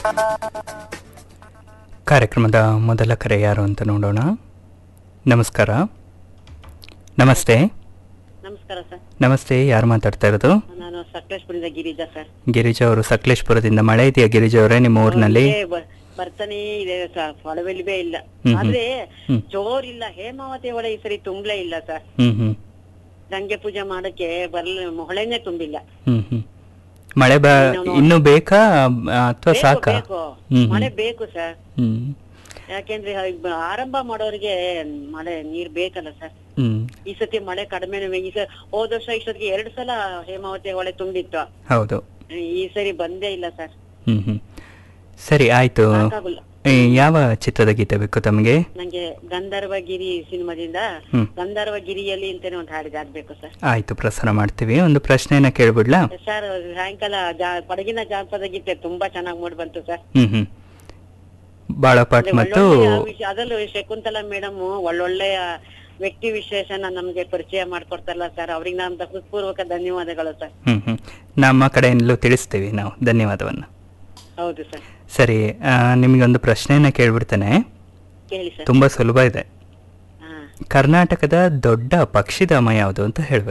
ಕಾರ್ಯಕ್ರಮದ ಮೊದಲ ಕರೆ ಯಾರು ಅಂತ ನೋಡೋಣ ನಮಸ್ಕಾರ ನಮಸ್ತೆ ನಮಸ್ಕಾರ ಸರ್ ನಮಸ್ತೆ ಯಾರು ಮಾತಾಡ್ತಾ ಇರೋದು ನಾನು ಸಕಲೇಶ್ಪುರದಿಂದ ಗಿರಿಜಾ ಸರ್ ಗಿರಿಜಾ ಅವರು ಸಕಲೇಶ್ಪುರದಿಂದ ಮಳೆ ಇದೆಯಾ ಗಿರಿಜಾ ಅವರೇ ನಿಮ್ಮ ಊರಿನಲ್ಲಿ ಹೇ, ಬ- ಬರ್ತಾನೆ ಇದೆ ಸರ್ ಹೊಳವೆಲಿಬೇ ಇಲ್ಲ ಹ್ಮ್, ಹ್ಮ್. ಆದ್ರೆ ಹ್ಮ್. ಜೋರಿಲ್ಲ ಹೇಮಾವತಿ ಒಳ ಈ ಸರಿ ತುಂಬಲೇ ಇಲ್ಲ ಸರ್ ಹ್ಮ್ ಹ್ಮ್ ಗಂಗೆ ಪೂಜೆ ಮಾಡಕ್ಕೆ ಬರ್ಲ ಹೊಳೆನೆ ತುಂಬಿಲ್ಲ ಹ್ಮ್ ಹ್ಮ್ ಮಳೆ ಬ ಇನ್ನೂ- ಇನ್ನು ಬೇಕಾ ಅಥವಾ ಬೇಕು, ಸಾಕಾ ಬೇಕು ಹ್ಮ್ ಮಳೆ ಹ್ಮ್ ಬೇಕು ಸರ್ ಹ್ಮ್ ಯಾಕೆಂದ್ರೆ ಹ- ಆರಂಭ ಮಾಡೋರಿಗೆ ಮಳೆ ನೀರ್ ಬೇಕಲ್ಲ ಸರ್ ಹ್ಮ್ ಈ ಸತಿ ಮಳೆ ಕಡಿಮೆ ಈ ಸಲ ಹೋದ ವರ್ಷ ಇಷ್ಟೊತ್ತಿಗೆ ಎರಡು ಸಲ ಹೇಮಾವತಿ ಹೊಳೆ ತುಂಬಿತ್ತು ಹೌದು ಈ ಸರಿ ಬಂದೇ ಇಲ್ಲ ಸರ್ ಹ್ಮ್ ಹ್ಮ್ ಸರಿ ಆಯ್ತು ಸಾಕಾಗಲ್ಲ ಏ, ಯಾವ ಚಿತ್ರದ ಗೀತೆ ಬೇಕು ತಮಗೆ ನಂಗೆ ಗಂಧರ್ವಗಿರಿ ಸಿನಿಮಾದಿಂದ ಹ್ಮ್ ಗಂಧರ್ವಗಿರಿಯಲ್ಲಿ ಅಂತಾನೆ ಒಂದು ಹಾಡಿಗೆ ಆಗ್ಬೇಕು ಸರ್ ಆಯ್ತು ಪ್ರಸಾರ ಮಾಡ್ತೀವಿ ಒಂದು ಪ್ರಶ್ನೆನ ಕೇಳ್ಬಿಡ್ಲಾ ಸರ್ ಸಾಯಂಕಾಲ ಜಾ- ಕೊಡಗಿನ ಜಾನಪದ ಗೀತೆ ತುಂಬಾ ಚೆನ್ನಾಗಿ ಮೂಡ್ ಬಂತು ಸರ್ ಹ್ಮ್ ಹ್ಮ್ ಬಾಳಪಾಟ್ ಮತ್ತು ಒಳ್ಳೊಳ್ಳೆಯ ವಿಷಯ- ಅದರಲ್ಲೂ ಶಕುಂತಲಾ ಮೇಡಮ್ ಒಳ್ಳೊಳ್ಳೆಯ ವ್ಯಕ್ತಿ ವಿಶೇಷನ ನಮ್ಗೆ ಪರಿಚಯ ಮಾಡ್ಕೊಡ್ತಾರಲ್ಲ ಸರ್ ಅವ್ರಿಗೆ ನಮ್ಮ ಹೃತ್ಪೂರ್ವಕ ಧನ್ಯವಾದಗಳು ಸರ್ ಹ್ಮ್ ಹ್ಮ್ ನಮ್ಮ ಕಡೆಯಿಂದಲೂ ತಿಳಿಸ್ತೀವಿ ನಾವು ಧನ್ಯವಾದವನ್ನು ಹೌದು ಸರ್ ಸರಿ ಆ, ನಿಮಗೊಂದು ಪ್ರಶ್ನೆಯನ್ನ ಕೇಳ್ಬಿಡ್ತೇನೆ ಕೇಳಿ ಸರ್ ತುಂಬಾ ಸುಲಭ ಇದೆ ಹಾ ಕರ್ನಾಟಕದ ದೊಡ್ಡ ಪಕ್ಷಿಧಾಮ ಯಾವುದು ಅಂತ ಹೇಳ್ಬೇಕು